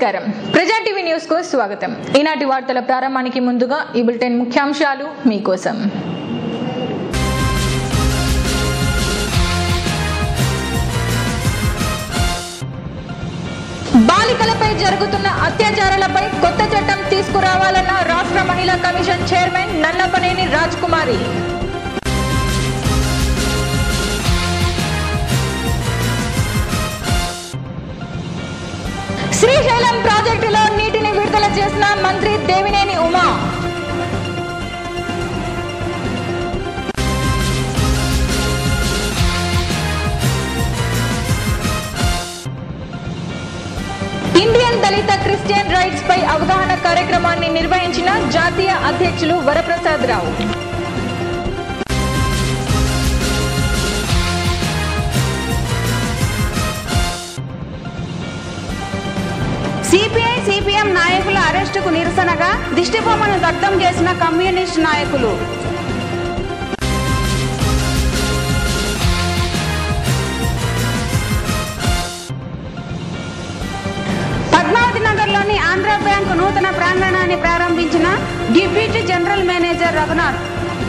నమస్కారం ప్రజా TV news కు స్వాగతం ఈనాటి వార్తల ప్రారంభానికి ముందుగా ఈ బులెటిన్ ముఖ్యాంశాలు మీకోసం బాలికలపై జరుగుతున్న అత్యాచారాలపై కొత్త చట్టం తీసుకురావాలన్న రాష్ట్ర మహిళా కమిషన్ చైర్మన్ నల్లపనేని రాజ్ కుమారి శ్రీశైలం ప్రాజెక్టులో నీటిని విడుదల చేసిన మంత్రి Devineni Uma Indian Dalit Christian rights పై అవగాహన కార్యక్రమాన్ని నిర్వహించిన జాతీయ అధ్యక్షులు వరప్రసాద్ రావు సిపిఐ సిపిఎం నాయకుల అరెస్టుకు నిరసనగా దిష్టిబొమ్మను దగ్ధం చేసిన కమ్యూనిస్ట్ నాయకులు పద్మావతి నగర్లోని ఆంధ్ర బ్యాంకు నూతన ప్రాంగణాన్ని ప్రారంభించిన డిప్యూటీ జనరల్ మేనేజర్ రఘునాథ్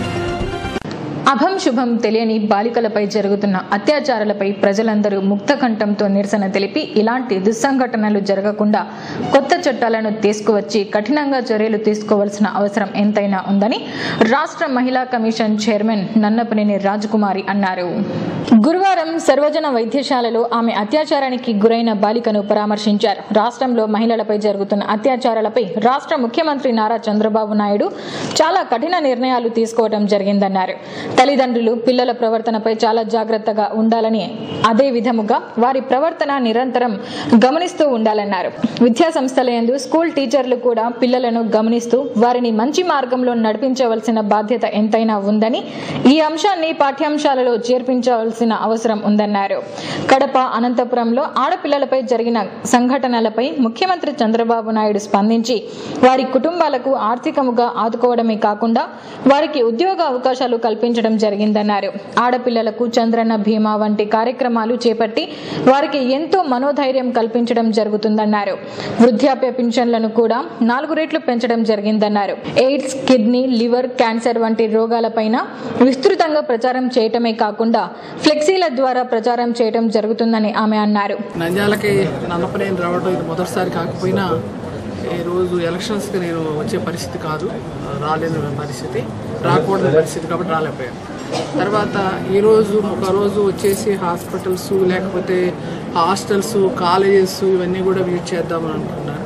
అభం శుభం తెలియని బాలికలపై జరుగుతున్న అత్యాచారాలపై ప్రజలందరూ ముక్త కంఠంతో నిరసన తెలిపి ఇలాంటి దుస్సంఘటనలు జరగకుండా కొత్త చట్టాలను తీసుకువచ్చి కఠినంగా చర్యలు తీసుకోవాల్సిన అవసరం ఎంతైనా ఉందని రాష్ట్ర మహిళా కమిషన్ చైర్మన్ నన్నపనేని రాజకుమారి అన్నారు గురువారం సర్వజన వైద్యశాలలో ఆమె అత్యాచారానికి గురైన బాలికను పరామర్శించారు రాష్ట్రంలో మహిళలపై జరుగుతున్న అత్యాచారాలపై రాష్ట్ర ముఖ్యమంత్రి నారా చంద్రబాబు నాయుడు చాలా కఠిన నిర్ణయాలు తీసుకోవడం జరిగిందన్నారు తల్లిదండ్రులు పిల్లల ప్రవర్తనపై చాలా జాగ్రత్తగా ఉండాలని అదే విధముగా వారి ప్రవర్తన నిరంతరం గమనిస్తూ ఉండాలన్నారు విద్యా సంస్థల యందు స్కూల్ టీచర్లు కూడా పిల్లలను గమనిస్తూ వారిని మంచి మార్గంలో నడిపించవలసిన బాధ్యత ఎంతైనా ఉందని ఈ అంశాన్ని పాఠ్యాంశాలలో చేర్పించవలసిన అవసరం ఉందన్నారు కడప అనంతపురంలో ఆడపిల్లలపై జరిగిన సంఘటనలపై ముఖ్యమంత్రి చంద్రబాబు నాయుడు స్పందించి వారి కుటుంబాలకు ఆర్థికముగా ఆదుకోవడమే కాకుండా వారికి ఉద్యోగ అవకాశాలు కల్పించడం జరిగిందన్నారు ఆడపిల్లలకు చంద్రన్న బీమా వంటి కార్యక్రమాలు చేపట్టి వారికి ఎంతో మనోధైర్యం కల్పించడం జరుగుతుందన్నారు వృద్ధాప్య పింఛన్లను కూడా నాలుగు రెట్లు పెంచడం జరిగిందన్నారు ఎయిడ్స్ కిడ్నీ లివర్ క్యాన్సర్ వంటి రోగాలపైన విస్తృతంగా ప్రచారం చేయటమే కాకుండా ఫ్లెక్సీల ద్వారా ప్రచారం చేయడం జరుగుతుందని ఆమె అన్నారు నంద్యాలకి నన్నపనేని రావడం ఇది మొదటిసారి కాకపోయినా ఈరోజు ఎలక్షన్స్కి నేను వచ్చే పరిస్థితి కాదు రాలేని పరిస్థితి రాకూడని పరిస్థితి కాబట్టి రాలేకపోయాను తర్వాత ఈరోజు ఒక రోజు వచ్చేసి హాస్పిటల్స్ లేకపోతే హాస్టల్స్ కాలేజెస్ ఇవన్నీ కూడా విజిట్ చేద్దామని అనుకున్నాను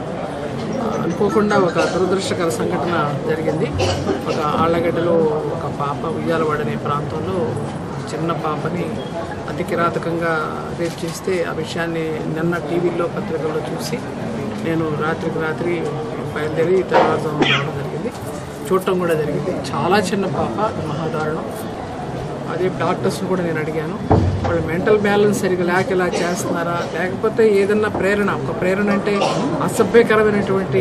అనుకోకుండా ఒక దురదృష్టకర సంఘటన జరిగింది ఒక ఆళ్లగడ్డలో ఒక పాప ఉయ్యాలవాడ అనే ప్రాంతంలో చిన్న పాపని అతి కిరాతకంగా రేప్ చేస్తే ఆ విషయాన్ని నిన్న టీవీలో పత్రికల్లో చూసి నేను రాత్రికి రాత్రి బయలుదేరి తెల్లవారుజామున రావడం జరిగింది చూడటం కూడా జరిగింది చాలా చిన్న పాప మహాదారుణం అదే డాక్టర్స్ని కూడా నేను అడిగాను వాళ్ళు మెంటల్ బ్యాలెన్స్ సరిగా లేక ఇలా చేస్తున్నారా లేకపోతే ఏదన్నా ప్రేరణ ఒక ప్రేరణ అంటే అసభ్యకరమైనటువంటి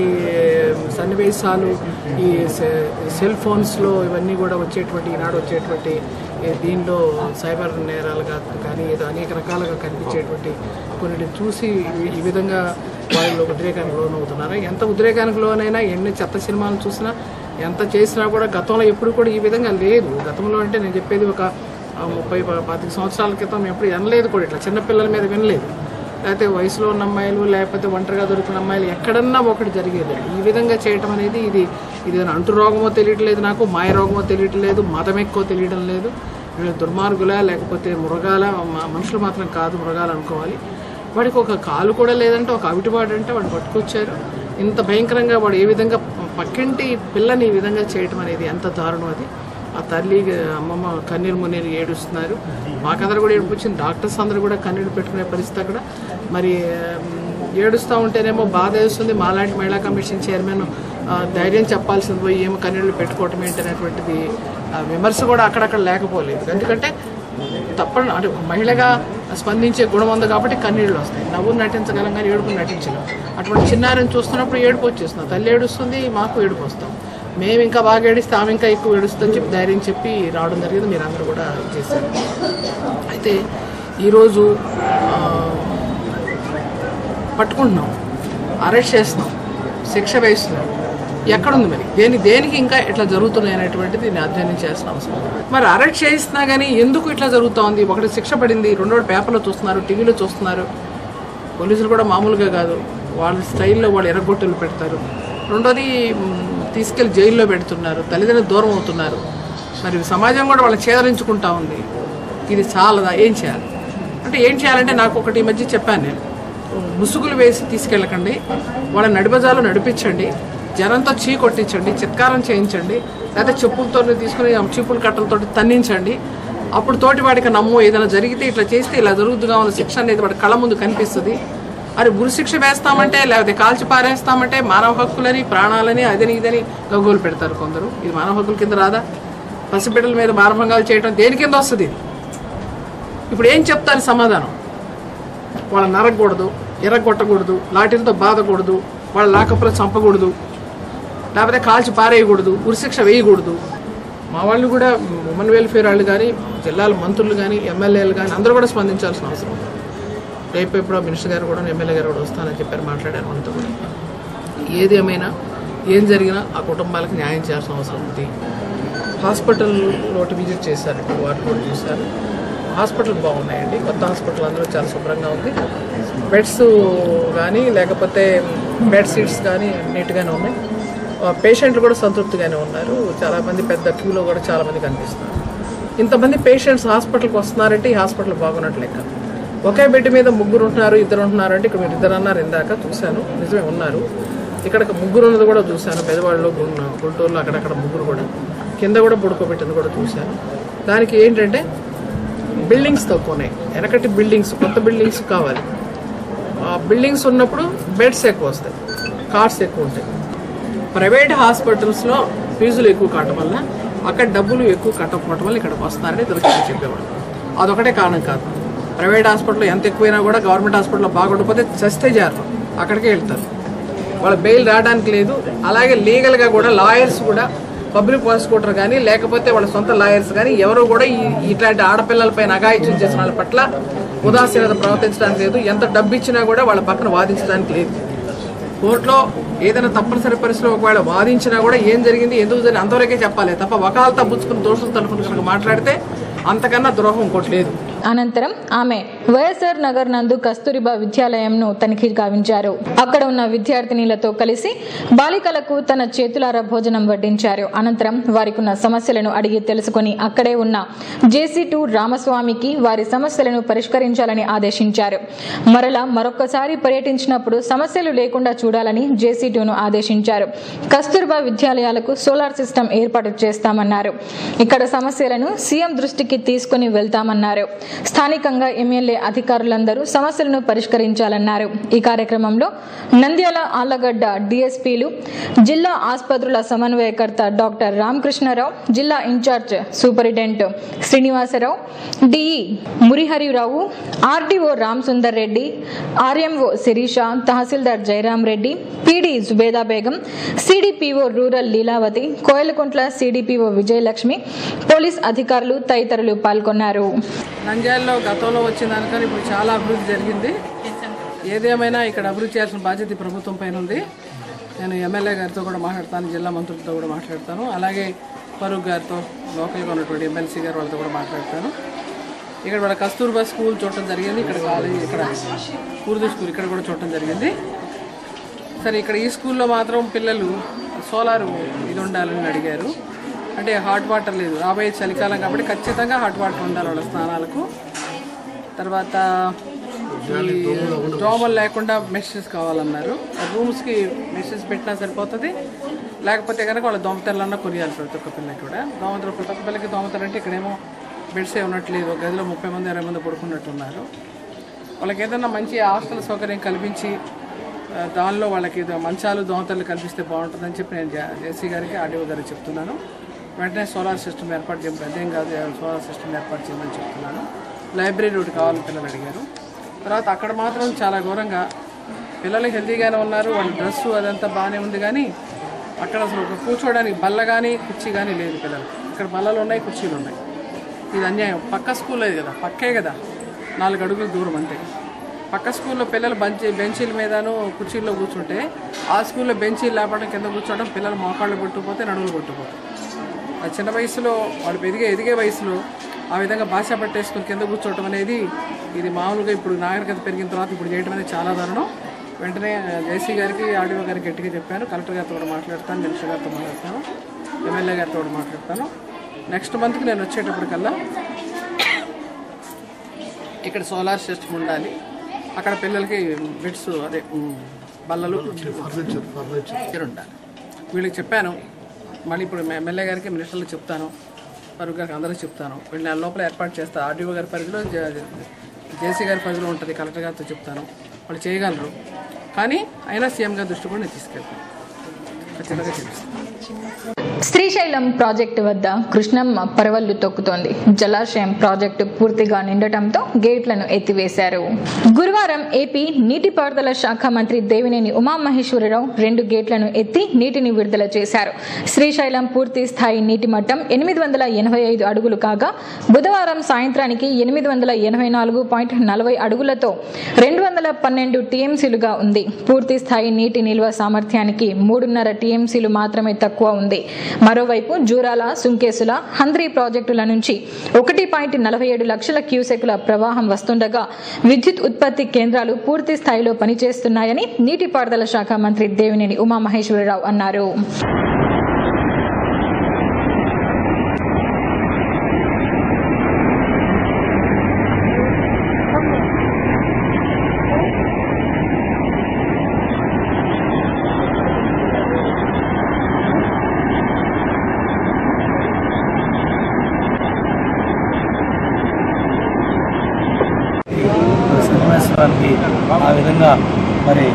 సన్నివేశాలు ఈ సె- సెల్ ఫోన్స్లో ఇవన్నీ కూడా వచ్చేటువంటి ఈనాడు వచ్చేటువంటి ఏ దీనిలో సైబర్ నేరాలుగా కానీ ఏదో అనేక రకాలుగా కనిపించేటువంటి కొన్ని చూసి ఈ- ఈ విధంగా వాళ్ళు ఉద్రేకానికి లోనవుతున్నారా ఎంత ఉద్రేకానికి లోనైనా ఎన్ని చెత్త సినిమాలు చూసినా ఎంత చేసినా కూడా గతంలో ఎప్పుడు కూడా ఈ విధంగా లేదు గతంలో అంటే నేను చెప్పేది ఒక ఆ, ముప్పై ప- పాతిక సంవత్సరాల క్రితం ఎప్పుడు వినలేదు కూడా ఇట్లా చిన్నపిల్లల మీద వినలేదు లేకపోతే వయసులో ఉన్న అమ్మాయిలు లేకపోతే ఒంటరిగా దొరికిన అమ్మాయిలు ఎక్కడన్నా ఒకటి జరిగేది ఈ విధంగా చేయటం అనేది ఇది ఇది అంటు రోగమో తెలియట్లేదు నాకు మాయ రోగమో తెలియట్లేదు మతం ఎక్కువ తెలియడం లేదు వీళ్ళు దుర్మార్గులా లేకపోతే మృగాల మ- మనుషులు మాత్రం కాదు మృగాలు అనుకోవాలి వాడికి ఒక కాలు కూడా లేదంటే ఒక అవిటివాడు అంటే వాడు పట్టుకొచ్చారు ఇంత భయంకరంగా వాడు ఏ విధంగా పక్కింటి పిల్లని ఈ విధంగా చేయటం అనేది ఎంత దారుణం అది ఆ తల్లి అమ్మమ్మ కన్నీరు మున్నీరు ఏడుస్తున్నారు మాకందరూ కూడా ఏడుపు వచ్చింది డాక్టర్స్ అందరూ కూడా కన్నీరు పెట్టుకునే పరిస్థితి అక్కడ మరి ఉమ్, ఏడుస్తూ ఉంటేనేమో బాధ వేస్తుంది మాలాంటి మహిళా కమిషన్ చైర్మన్ ఆ, ధైర్యం చెప్పాల్సింది పోయి ఏమో కన్నీళ్ళు పెట్టుకోవటం ఏంటి అనేటువంటిది ఆ, విమర్శ కూడా అక్కడక్కడ లేకపోలేదు ఎందుకంటే తప్పని అంటే ఒక మహిళగా స్పందించే గుణం ఉంది కాబట్టి కన్నీళ్ళు వస్తాయి నవ్వు నటించగలం కానీ ఏడుపు నటించలేం అటువంటి చిన్నారిని చూస్తున్నప్పుడు ఏడుపు వచ్చేస్తుంది తల్లి ఏడుస్తుంది మాకు ఏడుపు వస్తాం మేము ఇంకా బాగా ఏడిస్తే ఆమె ఇంకా ఎక్కువ ఏడుస్తుందని చెప్పి ధైర్యం చెప్పి రావడం జరిగింది మీరు అందరూ కూడా చేశారు అయితే ఈరోజు ఆ, పట్టుకుంటున్నాం అరెస్ట్ చేస్తున్నాం శిక్ష వేస్తున్నాం ఎక్కడుంది మరి దేని దేనికి ఇంకా ఇట్లా జరుగుతున్నాయి అనేటువంటిది నేను అధ్యయనం చేసిన అవసరం మరి అరెస్ట్ చేయిస్తున్నా కానీ ఎందుకు ఇట్లా జరుగుతోంది ఒకటి శిక్ష పడింది రెండోది పేపర్లో చూస్తున్నారు టీవీలో చూస్తున్నారు పోలీసులు కూడా మామూలుగా కాదు వాళ్ళ స్టైల్లో వాళ్ళు ఎర్రగొట్టెలు పెడతారు రెండోది మ్, తీసుకెళ్లి జైల్లో పెడుతున్నారు తల్లిదండ్రులు దూరం అవుతున్నారు మరి సమాజం కూడా వాళ్ళని చేదరించుకుంటా ఉంది ఇది చాలదా ఏం చేయాలి అంటే ఏం చేయాలంటే నాకు ఒకటి ఈ మధ్య చెప్పాను నేను ముసుగులు వేసి తీసుకెళ్ళకండి వాళ్ళ నడిబజాలు నడిపించండి జనంతో చీ కొట్టించండి చిత్కారం చేయించండి లేకపోతే చెప్పులతో తీసుకుని చీపుల కట్టలతో తన్నించండి అప్పుడు తోటి వాడికి నమ్ము ఏదైనా జరిగితే ఇట్లా చేస్తే ఇలా జరుగుతుందిగా ఉన్న శిక్ష అనేది వాడి కళ్ళ ముందు కనిపిస్తుంది అది ఉరి శిక్ష వేస్తామంటే లేకపోతే కాల్చి పారేస్తామంటే మానవ హక్కులని ప్రాణాలని అదని ఇదని గగ్గోలు పెడతారు కొందరు ఇది మానవ హక్కుల కింద రాదా పసిబిడ్డల మీద మానభంగాలు చేయడం దేని కింద వస్తుంది ఇది ఇప్పుడు ఏం చెప్తారు సమాధానం వాళ్ళ నరకూడదు ఎర్రగొట్టకూడదు లాఠీలతో బాధకూడదు వాళ్ళ లాకప్పులో చంపకూడదు లేకపోతే కాల్చి పారేయకూడదు ఉరిశిక్ష వేయకూడదు మా వాళ్ళు కూడా ఉమెన్ వెల్ఫేర్ వాళ్ళు కానీ జిల్లాల మంత్రులు కానీ ఎమ్మెల్యేలు కానీ అందరూ కూడా స్పందించాల్సిన అవసరం ఉంది రేపు ఎప్పుడో మినిస్టర్ గారు కూడా ఎమ్మెల్యే గారు కూడా వస్తానని చెప్పారు మాట్లాడారు మనతో కూడా ఏది ఏమైనా ఏం జరిగినా ఆ కుటుంబాలకు న్యాయం చేయాల్సిన అవసరం ఉంది హాస్పిటల్ ఒకటి విజిట్ చేశారు ఇప్పుడు వాటి కూడా చూశారు హాస్పిటల్ బాగున్నాయండి కొత్త హాస్పిటల్ అందరూ చాలా శుభ్రంగా ఉంది బెడ్స్ కానీ లేకపోతే బెడ్ సీట్స్ కానీ నీట్గానే ఉన్నాయి ఆ, పేషెంట్లు కూడా సంతృప్తిగానే ఉన్నారు చాలామంది పెద్ద క్యూలో కూడా చాలామంది కనిపిస్తున్నారు ఇంతమంది పేషెంట్స్ హాస్పిటల్కి వస్తున్నారంటే ఈ హాస్పిటల్ బాగున్నట్టు లెక్క ఒకే బెడ్ మీద ముగ్గురు ఉంటున్నారు ఇద్దరు ఉంటున్నారు అంటే ఇక్కడ మీరు ఇద్దరు అన్నారు ఇందాక చూశాను నిజమే ఉన్నారు ఇక్కడ ముగ్గురు ఉన్నది కూడా చూశాను పెదవాళ్ళు గున్న- గుంటూరులో అక్కడక్కడ ముగ్గురు కూడా కింద కూడా పడుకోబెట్టింది కూడా చూశాను దానికి ఏంటంటే బిల్డింగ్స్ తక్కువ ఉన్నాయి వెనకటి బిల్డింగ్స్ కొత్త బిల్డింగ్స్ కావాలి ఆ బిల్డింగ్స్ ఉన్నప్పుడు బెడ్స్ ఎక్కువ వస్తాయి కార్స్ ఎక్కువ ఉంటాయి ప్రైవేట్ హాస్పిటల్స్లో ఫీజులు ఎక్కువ కట్టడం వల్ల అక్కడ డబ్బులు ఎక్కువ కట్టకపోవడం వల్ల ఇక్కడికి వస్తున్నారని తెలుసు చెప్పేవాడు అదొకటే కారణం కాదు ప్రైవేట్ హాస్పిటల్లో ఎంత ఎక్కువైనా కూడా గవర్నమెంట్ హాస్పిటల్లో బాగుండకపోతే చస్తే జారు అక్కడికే వెళ్తారు వాళ్ళ బెయిల్ రావడానికి లేదు అలాగే లీగల్గా కూడా లాయర్స్ కూడా పబ్లిక్ ప్రాసిక్యూటర్ కానీ లేకపోతే వాళ్ళ సొంత లాయర్స్ కానీ ఎవరు కూడా ఈ ఇట్లాంటి ఆడపిల్లలపై నగాయిత్యం చేసిన వాళ్ళ పట్ల ఉదాసీనత ప్రవర్తించడానికి లేదు ఎంత డబ్బు ఇచ్చినా కూడా వాళ్ళ పక్కన వాదించడానికి లేదు కోర్టులో ఏదైనా తప్పనిసరి పరిస్థితిలో ఒకవేళ వాదించినా కూడా ఏం జరిగింది ఎందుకు జరిగింది అంతవరకే చెప్పాలి తప్ప వకాలు తప్పుచుకుని దోషుల తరఫున కనుక మాట్లాడితే అంతకన్నా ద్రోహం ఇంకోటి లేదు అనంతరం ఆమె వైఎస్ఆర్ నగర్ నందు కస్తూరిబా విద్యాలయంను తనిఖీ గావించారు అక్కడ ఉన్న విద్యార్థినిలతో కలిసి బాలికలకు తన చేతులారా భోజనం వడ్డించారు అనంతరం వారికి ఉన్న సమస్యలను అడిగి తెలుసుకుని అక్కడే ఉన్న జేసీ టూ రామస్వామికి వారి సమస్యలను పరిష్కరించాలని ఆదేశించారు మరలా మరొక్కసారి పర్యటించినప్పుడు సమస్యలు లేకుండా చూడాలని జేసీ టూను ఆదేశించారు కస్తూర్బా విద్యాలయాలకు సోలార్ సిస్టమ్ ఏర్పాటు చేస్తామన్నారు ఇక్కడ సమస్యలను సీఎం దృష్టికి తీసుకుని వెళ్తామన్నారు స్థానికంగా ఎమ్మెల్యే అధికారులందరూ సమస్యలను పరిష్కరించాలన్నారు ఈ కార్యక్రమంలో నంద్యాల ఆళ్లగడ్డ డిఎస్పీలు జిల్లా ఆసుపత్రుల సమన్వయకర్త డాక్టర్ రామకృష్ణరావు జిల్లా incharge superintendent Srinivasarao DE Muriharirao RDO Ram Sundar Reddy RMO Sirisha tahsildar Jayaram Reddy PD Zubeda Begum CDPO rural Leelavathi Koyalakuntla CDPO Vijayalakshmi police అధికారులు తదితరులు పాల్గొన్నారు నంద్యాలలో గతంలో వచ్చిన దానికన్నా ఇప్పుడు చాలా అభివృద్ధి జరిగింది ఏదేమైనా ఇక్కడ అభివృద్ధి చేయాల్సిన బాధ్యత ఈ ప్రభుత్వం పైన ఉంది నేను ఎమ్మెల్యే గారితో కూడా మాట్లాడతాను జిల్లా మంత్రులతో కూడా మాట్లాడతాను అలాగే ఫరూక్ గారితో లోకల్గా ఉన్నటువంటి ఎమ్మెల్సీ గారు వాళ్ళతో కూడా మాట్లాడతాను ఇక్కడ వాళ్ళ కస్తూర్బా స్కూల్ చూడటం జరిగింది ఇక్కడ కాలేజ్ ఇక్కడ ఉర్దూ స్కూల్ ఇక్కడ కూడా చూడటం జరిగింది సరే ఇక్కడ ఈ స్కూల్లో మాత్రం పిల్లలు సోలార్ ఇది ఉండాలని అడిగారు అంటే హాట్ వాటర్ లేదు రాబోయే చలికాలం కాబట్టి ఖచ్చితంగా హాట్ వాటర్ ఉండాలి వాళ్ళ స్నానాలకు తర్వాత ఈ దోమలు లేకుండా మెషెస్ కావాలన్నారు రూమ్స్కి మెషెస్ పెట్టినా సరిపోతుంది లేకపోతే కనుక వాళ్ళ దోమతెరలన్నా కొనియాలి ప్రతి ఒక్క పిల్లకి కూడా దోమతెర ప్రతి ఒక్క పిల్లకి దోమతెర అంటే ఇక్కడేమో బెడ్స్ ఏ ఉన్నట్లేదు ఒక గదిలో ముప్పై మంది ఇరవై మంది పడుకున్నట్టున్నారు వాళ్ళకి ఏదైనా మంచి హాస్టల్ సౌకర్యం కల్పించి ఆ, దానిలో వాళ్ళకి ఏదో మంచాలు దోమతలు కల్పిస్తే బాగుంటుందని చెప్పి నేను జే- జేసీ గారికి ఆర్డీఓ గారికి చెప్తున్నాను వెంటనే సోలార్ సిస్టమ్ ఏర్పాటు చేయమని అదేం కాదు సోలార్ సిస్టమ్ ఏర్పాటు చేయమని చెప్తున్నాను లైబ్రరీ ఒకటి కావాలని పిల్లలు అడిగారు తర్వాత అక్కడ మాత్రం చాలా ఘోరంగా పిల్లలు హెల్తీగానే ఉన్నారు వాళ్ళ డ్రెస్సు అదంతా బాగానే ఉంది కానీ అక్కడ అసలు ఒక కూర్చోవడానికి బల్ల కానీ కుర్చీ కానీ లేదు పిల్లలు ఇక్కడ బల్లలు ఉన్నాయి కుర్చీలు ఉన్నాయి ఇది అన్యాయం పక్క స్కూల్ అది కదా పక్కే కదా నాలుగు అడుగులు దూరం అంతే పక్క స్కూల్లో పిల్లలు బెంచ్ బెంచీల మీదను కుర్చీల్లో కూర్చుంటే ఆ స్కూల్లో బెంచీలు లేపడం కింద కూర్చోవడం పిల్లలు మోకాళ్ళు కొట్టుకుపోతే నడువులు కొట్టుకుపోతాయి ఆ చిన్న వయసులో వాళ్ళు ఎదిగే ఎదిగే వయసులో ఆ విధంగా భాష పట్టేసుకుని కింద కూర్చోవటం అనేది ఇది మామూలుగా ఇప్పుడు నాగరికత పెరిగిన తర్వాత ఇప్పుడు చేయడం అనేది చాలా దారుణం వెంటనే జేసీ గారికి ఆర్డీఓ గారికి గట్టిగా చెప్పాను కలెక్టర్ గారితో కూడా మాట్లాడతాను మినిస్టర్ గారితో మాట్లాడతాను ఎమ్మెల్యే గారితో కూడా మాట్లాడతాను నెక్స్ట్ మంత్కి నేను వచ్చేటప్పటికల్లా ఇక్కడ సోలార్ సిస్టమ్ ఉండాలి అక్కడ పిల్లలకి బెడ్స్ అదే ఉమ్, బల్లలు కుర్చీలు ఉండాలి వీళ్ళకి చెప్పాను మళ్ళీ ఇప్పుడు ఎమ్మెల్యే గారికి మినిస్టర్లు చెప్తాను ఫరూక్ గారికి అందరికీ చెప్తాను వీళ్ళు నెల లోపల ఏర్పాటు చేస్తా ఆర్డీఓ గారి పరిధిలో జే- జేసీ గారి పరిధిలో ఉంటుంది కలెక్టర్ గారితో చెప్తాను వాళ్ళు చేయగలరు కానీ అయినా సీఎం గారి దృష్టి కూడా నేను తీసుకెళ్తాను ఖచ్చితంగా చేపిస్తాను శ్రీశైలం ప్రాజెక్టు వద్ద కృష్ణమ్మ పరవళ్లు తొక్కుతోంది జలాశయం ప్రాజెక్టు పూర్తిగా నిండటంతో గేట్లను ఎత్తివేశారు గురువారం ఏపీ నీటిపారుదల శాఖ మంత్రి దేవినేని ఉమామహేశ్వరరావు రెండు గేట్లను ఎత్తి నీటిని విడుదల చేశారు శ్రీశైలం పూర్తి స్థాయి నీటి మట్టం ఎనిమిది వందల ఎనభై ఐదు అడుగులు కాగా బుధవారం సాయంత్రానికి ఎనిమిది వందల ఎనభై నాలుగు పాయింట్ నలభై అడుగులతో రెండు వందల పన్నెండు టీఎంసీలుగా ఉంది పూర్తి స్థాయి నీటి నిల్వ సామర్థ్యానికి మూడున్నర టీఎంసీలు మాత్రమే తక్కువ ఉంది మరోవైపు జూరాల సుంకేసుల హంద్రీ ప్రాజెక్టుల నుంచి ఒకటి పాయింట్ నలభై ఏడు లక్షల క్యూసెకుల ప్రవాహం వస్తుండగా విద్యుత్ ఉత్పత్తి కేంద్రాలు పూర్తి స్థాయిలో పనిచేస్తున్నాయని నీటిపారుదల శాఖ మంత్రి దేవినేని ఉమామహేశ్వరరావు అన్నారు సంగమేశ్వరానికి ఆ విధంగా మరి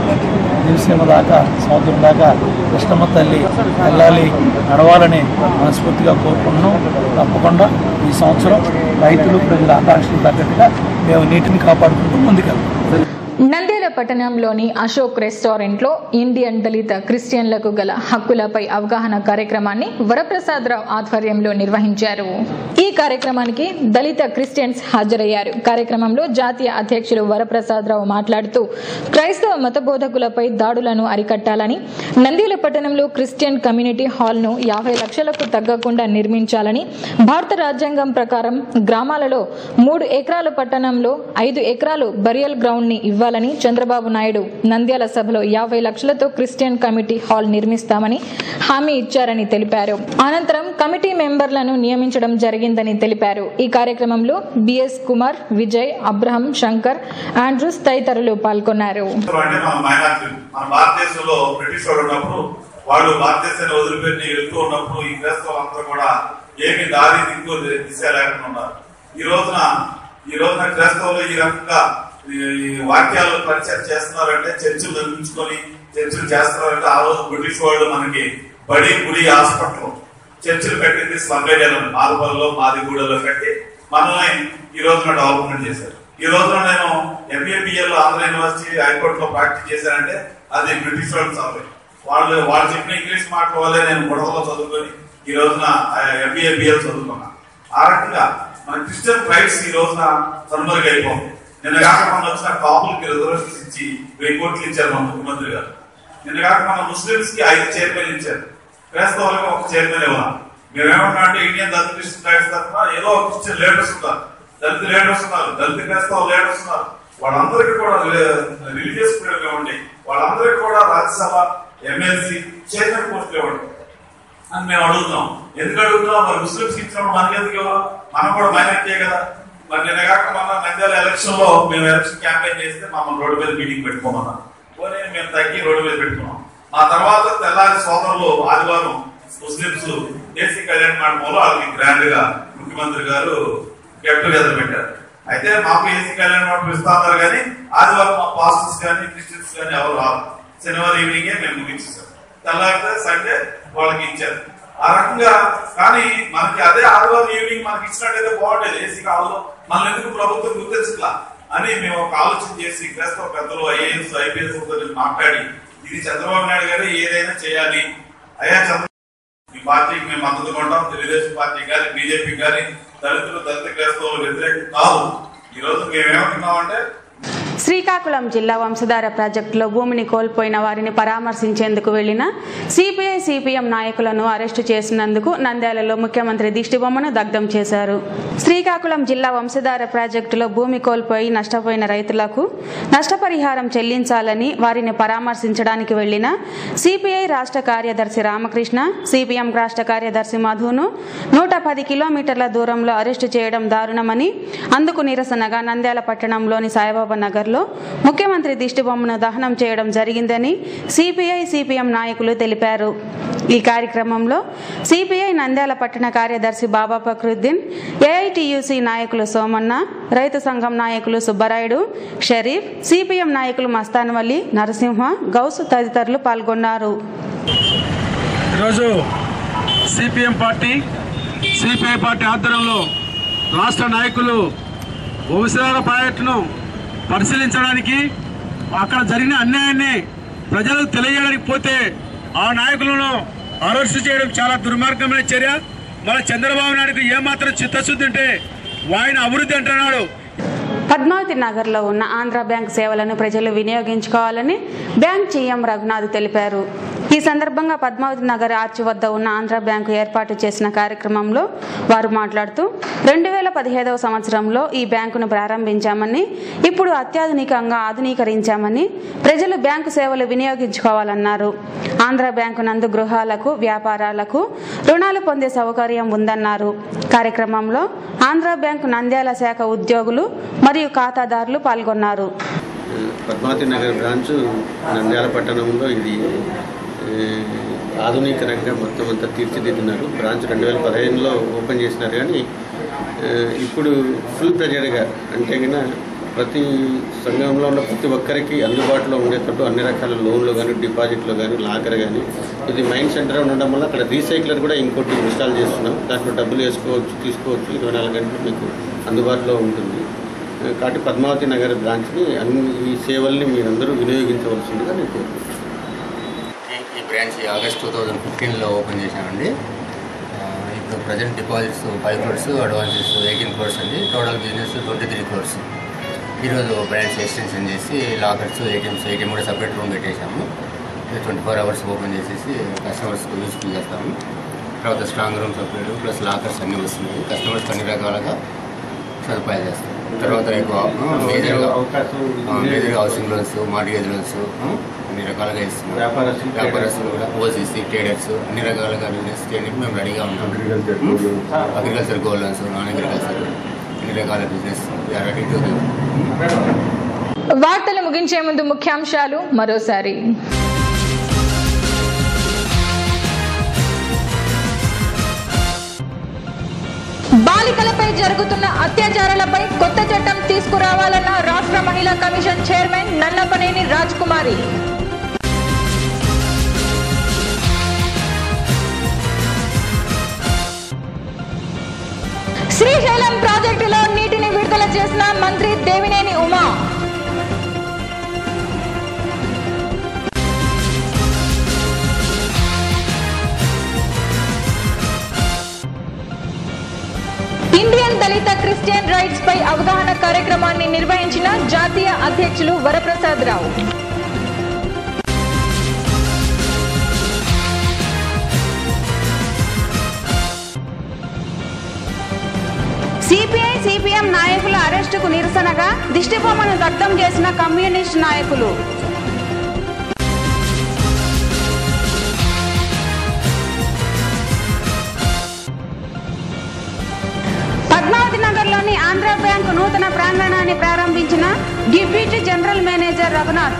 దివసీమ దాకా సముద్రం దాకా కృష్ణమ్మ తల్లి వెళ్ళాలి నడవాలని మనస్ఫూర్తిగా కోరుకుంటున్నాం తప్పకుండా ఈ సంవత్సరం రైతులు ప్రజల ఆకాంక్షలు తగ్గట్టుగా మేము నీటిని కాపాడుకుంటూ ముందుకెళ్తాం నంద్యాల పట్టణంలోని అశోక్ రెస్టారెంట్లో ఇండియన్ దళిత క్రిస్టియన్లకు గల హక్కులపై అవగాహన కార్యక్రమాన్ని వరప్రసాదరావు ఆధ్వర్యంలో నిర్వహించారు ఈ కార్యక్రమానికి దళిత క్రిస్టియన్స్ హాజరయ్యారు కార్యక్రమంలో జాతీయ అధ్యక్షులు వరప్రసాదరావు మాట్లాడుతూ క్రైస్తవ మత బోధకులపై దాడులను అరికట్టాలని నంద్యాల పట్టణంలో క్రిస్టియన్ కమ్యూనిటీ హాల్ను యాభై లక్షలకు తగ్గకుండా నిర్మించాలని భారత రాజ్యాంగం ప్రకారం గ్రామాలలో మూడు ఎకరాల పట్టణంలో ఐదు ఎకరాలు బరియల్ గ్రౌండ్ ని ఇవ్వాలని చంద్రబాబు నాయుడు నంద్యాల సభలో యాభై లక్షలతో క్రిస్టియన్ కమిటీ హాల్ నిర్మిస్తామని హామీ ఇచ్చారని తెలిపారు అనంతరం కమిటీ మెంబర్లను నియమించడం జరిగిందని తెలిపారు ఈ కార్యక్రమంలో BS Kumar Vijay Abraham Shankar Andrews తదితరులు పాల్గొన్నారు అంటే మన మైనార్టీ మన భారతదేశంలో బ్రిటిష్ వాడు ఉన్నప్పుడు వాళ్ళు భారతదేశాన్ని వదిలిపెట్టి వెళ్తూ ఉన్నప్పుడు ఈ క్రైస్తవులు అందరూ కూడా ఏమి దారి దిక్కు దిశ లేకుండా ఉన్నారు ఈ రోజున ఈ రోజున క్రైస్తవులు ఈ రకంగా ఈ ఈ వాక్యాలు పరిచయం చేస్తున్నారంటే చర్చిలు నిర్మించుకొని చర్చిలు చేస్తున్నారంటే ఆ రోజు బ్రిటిష్ వాళ్ళు మనకి బడి గుడి హాస్పిటల్ చర్చిలు పెట్టింది స్లమ్ ఏరియాలో మాదిపల్లిలో మాదిగూడలో కట్టి మనల్ని ఈ రోజున డెవలప్మెంట్ చేశారు ఈ రోజున నేను ఎంఏబిఎల్ ఆంధ్ర యూనివర్సిటీ హైకోర్టులో ప్రాక్టీస్ చేశానంటే అది బ్రిటిష్ వాళ్ళు చదివి వాళ్ళు వాళ్ళు చెప్పిన ఇంగ్లీష్ మాటల వల్లే నేను బుడదలో చదువుకొని ఈ రోజున ఎంబీఏబిఎల్ చదువుకున్నా ఆ రకంగా మన క్రిస్టియన్ రైట్స్ ఈ రోజున కనుమరుగైపోతుంది నిన్న కాక మన వచ్చిన కాపులకి రిజర్వేషన్స్ ఇచ్చి వెయ్యి కోట్లు ఇచ్చారు మన ముఖ్యమంత్రి గారు నిన్న కాక మన ముస్లింస్ కి ఐదు చైర్మన్ ఇచ్చారు క్రైస్తవులకు ఒక చైర్మన్ ఇవ్వాలి మేమేమన్నా అంటే ఇండియన్ దళిత క్రిస్టియన్ రైట్స్ తరఫున ఏదో ఒక క్రిస్టియన్ లీడర్స్ ఉన్నారు దళిత లీడర్స్ ఉన్నారు దళిత క్రైస్తవ లీడర్స్ ఉన్నారు వాళ్ళందరికీ కూడా రిలీజియస్ ఫ్రీడమ్ ఇవ్వండి వాళ్ళందరికీ కూడా రాజ్యసభ ఎమ్మెల్సీ చైర్మన్ పోస్టులు ఇవ్వండి అని మేము అడుగుతున్నాం ఎందుకు అడుగుతున్నాం మరి ముస్లింస్ ఇచ్చినప్పుడు మనకి ఎందుకు ఇవ్వాలి మనం కూడా మైనార్టీయే కదా మరి నిన్న కాక మన నంద్యాల ఎలక్షన్ లో మేము ఎలక్షన్ క్యాంపెయిన్ చేస్తే మమ్మల్ని రోడ్డు మీద మీటింగ్ పెట్టుకోమన్నాం పోనీ మేము తగ్గి రోడ్డు మీద పెట్టుకున్నాం మా తర్వాత తెల్లారి సోదరులు ఆదివారం ముస్లింస్ దేశీ కళ్యాణ మండపంలో వాళ్ళకి గ్రాండ్ గా ముఖ్యమంత్రి గారు గెట్ టుగెదర్ పెట్టారు అయితే మాకు ఏసీ కళ్యాణ మండపం ఇస్తున్నారు కానీ ఆదివారం మా పాస్టర్స్ కానీ క్రిస్టియన్స్ కానీ ఎవరు రాదు శనివారం ఈవినింగే మేము ముగించేసాం తెల్లారితే సండే వాళ్ళకి ఇచ్చారు ఆ రకంగా కానీ మనకి అదే ఆదివారం ఈవినింగ్ మనకి ఇచ్చినట్టయితే బాగుండేది ఏసీ కాలంలో మన ఎందుకు ప్రభుత్వం గుర్తించట్లా అని మేము ఒక ఆలోచన చేసి క్రైస్తవ పెద్దలు ఐఏఎస్ ఐపీఎస్ మాట్లాడి ఇది చంద్రబాబు నాయుడు గారు ఏదైనా చేయాలి అయ్యా చంద్ర ఈ పార్టీకి మేము మద్దతు కొంటాం తెలుగుదేశం పార్టీ కానీ బీజేపీ కానీ దళితులు దళిత క్రైస్తవులు వ్యతిరేకం కాదు ఈ రోజు మేము ఏమంటున్నామంటే శ్రీకాకుళం జిల్లా వంశధార ప్రాజెక్టులో భూమిని కోల్పోయిన వారిని పరామర్శించేందుకు వెళ్లిన సిపిఐ సిపిఎం నాయకులను అరెస్టు చేసినందుకు నంద్యాలలో ముఖ్యమంత్రి దిష్టిబొమ్మను దగ్ధం చేశారు శ్రీకాకుళం జిల్లా వంశధార ప్రాజెక్టులో భూమి కోల్పోయి నష్టపోయిన రైతులకు నష్టపరిహారం చెల్లించాలని వారిని పరామర్శించడానికి వెళ్లిన సిపిఐ రాష్ట్ర కార్యదర్శి రామకృష్ణ సిపిఎం రాష్ట్ర కార్యదర్శి మధును నూట పది కిలోమీటర్ల దూరంలో అరెస్టు చేయడం దారుణమని అందుకు నిరసనగా నంద్యాల పట్టణంలోని సాయిబాబా నగర్లో ముఖ్యమంత్రి దిష్టిబొమ్మను దహనం చేయడం జరిగిందని సిపిఐ సిపిఎం నాయకులు తెలిపారు ఈ కార్యక్రమంలో సిపిఐ నంద్యాల పట్టణ కార్యదర్శి బాబా ఫక్రుద్దీన్ ఏఐటియుసి నాయకులు సోమన్న రైతు సంఘం నాయకులు సుబ్బరాయుడు షరీఫ్ సిపిఎం నాయకులు మస్తాన్వల్లి నరసింహ గౌస్ తదితరులు పాల్గొన్నారు ఈరోజు సిపిఎం పార్టీ సిపిఐ పార్టీ ఆధ్వర్యంలో రాష్ట్ర నాయకులు వంశధార ప్రాజెక్టును పరిశీలించడానికి అక్కడ జరిగిన అన్యాయాన్ని ప్రజలకు తెలియజేయడానికి పోతే ఆ నాయకులను అరెస్టు చేయడం చాలా దుర్మార్గమైన చర్య మన చంద్రబాబు నాయుడుకు ఏమాత్రం చిత్తశుద్ధి ఉంటే ఆయన అభివృద్ధి అంటున్నాడు పద్మావతి నగర్లో ఉన్న ఆంధ్ర బ్యాంక్ సేవలను ప్రజలు వినియోగించుకోవాలని బ్యాంక్ జీఎం రఘునాథ్ తెలిపారు ఈ సందర్భంగా పద్మావతి నగర్ ఆర్చి వద్ద ఉన్న ఆంధ్ర బ్యాంకు ఏర్పాటు చేసిన కార్యక్రమంలో వారు మాట్లాడుతూ రెండు వేల పదిహేదవ సంవత్సరంలో ఈ బ్యాంకును ప్రారంభించామని ఇప్పుడు అత్యాధునికంగా ఆధునీకరించామని ప్రజలు బ్యాంకు సేవలు వినియోగించుకోవాలన్నారు ఆంధ్ర బ్యాంకు నందు గృహాలకు వ్యాపారాలకు రుణాలు పొందే సౌకర్యం ఉందన్నారు కార్యక్రమంలో ఆంధ్ర బ్యాంకు నంద్యాల శాఖ ఉద్యోగులు మరియు ఖాతాదారులు పాల్గొన్నారు పద్మావతి నగర్ బ్రాంచ్ నంద్యాల పట్టణంలో ఇది ఏ, ఆధునీకరంగా మొత్తం అంతా తీర్చిదిద్దినారు బ్రాంచ్ రెండు వేల పదిహేనులో ఓపెన్ చేసినారు కానీ ఏ, ఇప్పుడు ఫుల్ ప్రెజర్గా అంటే గిన ప్రతి సంఘంలో ఉన్న ప్రతి ఒక్కరికి అందుబాటులో ఉండేటట్టు అన్ని రకాల లోన్లు కానీ డిపాజిట్లు కానీ లాకర్ కానీ ఇది మైండ్ సెంటర్ ఉండడం వల్ల అక్కడ రీసైక్లర్ కూడా ఇంకోటి ఇన్స్టాల్ చేస్తున్నాం దాంట్లో డబ్బులు వేసుకోవచ్చు తీసుకోవచ్చు ఇరవై నాలుగు గంటలు మీకు అందుబాటులో ఉంటుంది కాబట్టి పద్మావతి నగర్ బ్రాంచ్ని అన్ని ఈ సేవల్ని మీరందరూ వినియోగించవలసిందిగా నేను కోరుకుంటున్నాను ఈ- ఈ బ్రాంచ్ ఆగస్ట్ టూ థౌజండ్ ఫిఫ్టీన్లో ఓపెన్ చేశామండి ఆ, ఇప్పుడు present deposits five crores advances eighteen crores అండి total business twenty three crores ఈరోజు బ్రాంచ్ ఎక్స్టెన్షన్ చేసి లాకర్స్ ఏటీఎంస్ ఏటీఎం కూడా సపరేట్ రూమ్ పెట్టేశాము ట్వంటీ ఫోర్ అవర్స్ ఓపెన్ చేసేసి కస్టమర్స్కి యూస్ఫుల్ చేస్తాము తర్వాత strong room separate plus lockers అన్నీ వస్తున్నాయి కస్టమర్స్కి అన్ని రకాలుగా సదుపాయాలు చేస్తాం తర్వాత ఎక్కువ మేజర్గా మేజర్గా హౌసింగ్ లోన్స్ మార్గేజ్ లోన్స్ అన్ని రకాలుగా ఇస్తున్నాం వ్యాపారస్తులు, వ్యాపారస్తులు కూడా ఓసీసీ ట్రేడర్స్ అన్ని రకాలుగా బిజినెస్ చేయడానికి మేము రెడీగా ఉన్నాం agriculture gold loans non agriculture అన్ని రకాల బిజినెస్ రెడీ టు వార్తలు ముగించే ముందు ముఖ్యాంశాలు మరోసారి బాలికలపై జరుగుతున్న అత్యాచారాలపై కొత్త చట్టం తీసుకురావాలన్న రాష్ట్ర మహిళా కమిషన్ చైర్మన్ నన్నపనేని రాజ్ కుమారి శ్రీశైలం ప్రాజెక్టులో నీటిని విడుదల చేసిన మంత్రి Devineni Uma Indian Dalit Christian rights పై అవగాహన కార్యక్రమాన్ని నిర్వహించిన జాతీయ అధ్యక్షులు వరప్రసాద్ రావు సిపిఐ సిపిఎం నాయకుల అరెస్టుకు నిరసనగా దిష్టిబొమ్మను దగ్ధం చేసిన కమ్యూనిస్ట్ నాయకులు పద్మావతి నగర్లోని ఆంధ్ర బ్యాంకు నూతన ప్రాంగణాన్ని ప్రారంభించిన డిప్యూటీ జనరల్ మేనేజర్ రఘునాథ్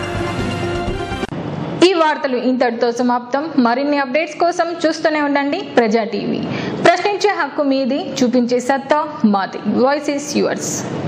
ఈ వార్తలు ఇంతటితో సమాప్తం మరిన్ని అప్డేట్స్ కోసం చూస్తూనే ఉండండి ప్రజా టీవీ ప్రశ్నించే హక్కు మీది చూపించే సత్తా మాది వాయిస్ ఇస్ యువర్స్